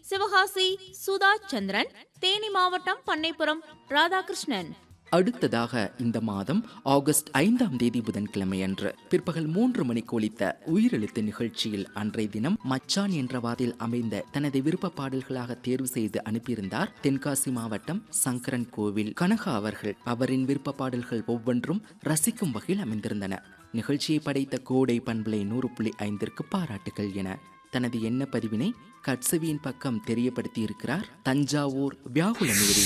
சிவகாசி சுதா சந்திரன் தேனி மாவட்டம் பண்ணைப்புறம் ராதாகிருஷ்ணன் அடுத்ததாக இந்த மாதம் ஆகஸ்ட் ஐந்தாம் தேதி புதன்கிழமை அன்று பிற்பகல் மூன்று மணிக்கு ஒலித்த உயிரெழுத்து நிகழ்ச்சியில் அன்றைய தினம் மச்சான் என்ற வாதில் அமைந்த தனது விருப்ப பாடல்களாக தேர்வு செய்து அனுப்பியிருந்தார் தென்காசி மாவட்டம் சங்கரன் கோவில் கனகா அவர்கள் அவரின் விருப்ப பாடல்கள் ஒவ்வொன்றும் ரசிக்கும் வகையில் அமைந்திருந்தன நிகழ்ச்சியை படைத்த கோடை பண்பலை நூறு புள்ளி ஐந்திற்கு பாராட்டுகள் என தனது எண்ண பதிவினை கட்சவியின் பக்கம் தெரியப்படுத்தி இருக்கிறார் தஞ்சாவூர் வியாகுலநூரி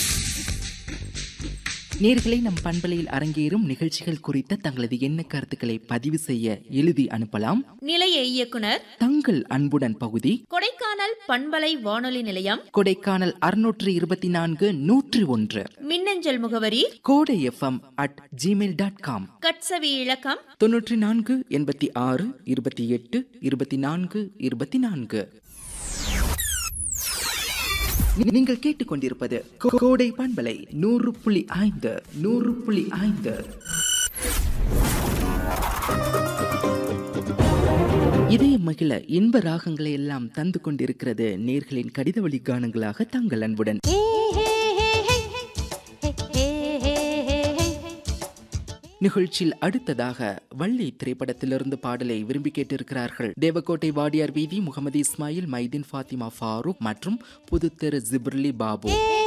நேர்களை நம் பண்பலையில் அரங்கேறும் நிகழ்ச்சிகள் குறித்த தங்களது எண்ண கருத்துக்களை பதிவு செய்ய எழுதி அனுப்பலாம் நிலைய இயக்குனர் தங்கள் அன்புடன் பகுதி கொடைக்கானல் பண்பலை வானொலி நிலையம் கொடைக்கானல் அறுநூற்று இருபத்தி நான்கு நூற்றி ஒன்று மின்னஞ்சல் முகவரி Kodai FM at Gmail dot com கட்சவி இலக்கம் தொன்னூற்றி நான்கு எண்பத்தி ஆறு இருபத்தி எட்டு இருபத்தி நான்கு இருபத்தி நான்கு நீங்கள் கேட்டுக்கொண்டிருப்பது கோ- கோடை பண்பலை நூறு புள்ளி ஐந்து நூறு புள்ளி ஐந்து இதய மகிழ இன்ப ராகங்களை எல்லாம் தந்து கொண்டிருக்கிறது நேர்களின் கடித வழி கானங்களாக தங்கள் அன்புடன் நிகழ்ச்சியில் அடுத்ததாக வள்ளி திரைப்படத்திலிருந்து பாடலை விரும்பி கேட்டிருக்கிறார்கள் தேவக்கோட்டை வாடியார் வீதி முகமது இஸ்மாயில் மைதீன் ஃபாத்திமா ஃபாரூக் மற்றும் புதுத்தெரு ஜிப்ரலி பாபு